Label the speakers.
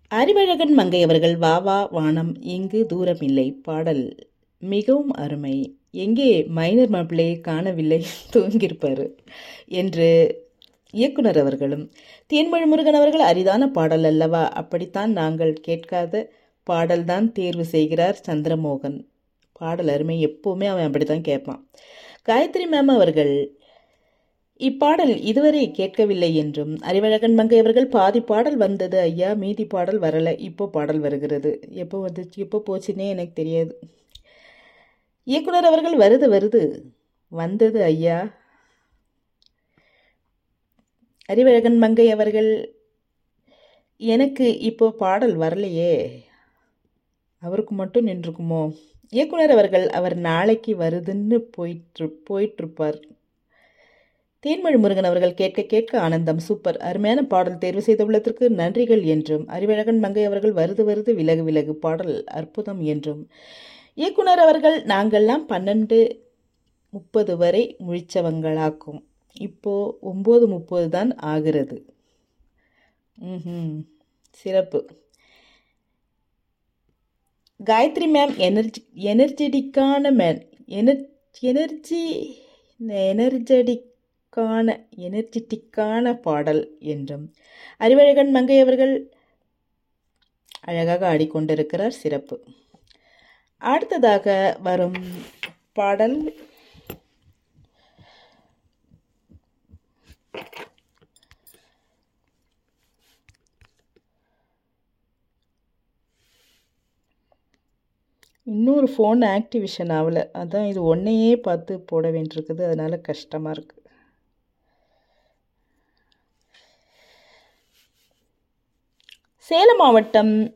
Speaker 1: அறிவழகன் மங்கை அவர்கள் வா வா வானம் இங்கு தூரமில்லை பாடல் மிகவும் அருமை எங்கே மைனர் மாப்பிள்ளையை காணவில்லை தூங்கியிருப்பார் என்று இயக்குனர் அவர்களும் தேன்மொழி முருகன் அவர்கள் அரிதான பாடல் அல்லவா அப்படித்தான் நாங்கள் கேட்காத பாடல்தான் தேர்வு செய்கிறார் சந்திரமோகன் பாடல் அருமை எப்போவுமே அவன் அப்படித்தான் கேட்பான் காயத்ரி மேம் அவர்கள் இப்பாடல் இதுவரை கேட்கவில்லை என்றும் அறிவழகன் மங்கை அவர்கள் பாதி பாடல் வந்தது ஐயா மீதி பாடல் வரலை இப்போ பாடல் வருகிறது எப்போ வந்துச்சு எப்போ போச்சுன்னே எனக்கு தெரியாது இயக்குனர் அவர்கள் வருது வருது வந்தது ஐயா அறிவழகன் மங்கை அவர்கள் எனக்கு இப்போ பாடல் வரலையே அவருக்கு மட்டும் நின்றுக்குமோ இயக்குனர் அவர்கள் அவர் நாளைக்கு வருதுன்னு போயிட்டு போயிட்டுருப்பார் தேன்மொழி முருகன் அவர்கள் கேட்க கேட்க ஆனந்தம் சூப்பர் அருமையான பாடல் தேர்வு செய்துள்ளதற்கு நன்றிகள் என்றும் அறிவழகன் மங்கை அவர்கள் வருது வருது விலகு விலகு பாடல் அற்புதம் என்றும் இயக்குனர் அவர்கள் நாங்கள்லாம் பன்னெண்டு முப்பது வரை முழிச்சவங்களாக்கும் இப்போ ஒம்பது முப்பது தான் ஆகிறது ம் சிறப்பு காயத்ரி மேம் எனர்ஜி எனர்ஜெட்டிக்கான மேன் எனர் எனர்ஜி எனர்ஜெட்டிக்கான எனர்ஜெட்டிக்கான பாடல் என்றும் அறிவழகன் மங்கை அவர்கள் அழகாக ஆடிக்கொண்டிருக்கிறார் சிறப்பு அடுத்ததாக வரும் பாடல் இன்னொரு ஃபோன் ஆக்டிவேஷன் ஆகலை அதான் இது ஒன்றையே பார்த்து போட வேண்டியிருக்குது அதனால் கஷ்டமாக இருக்குது சேலம் மாவட்டம்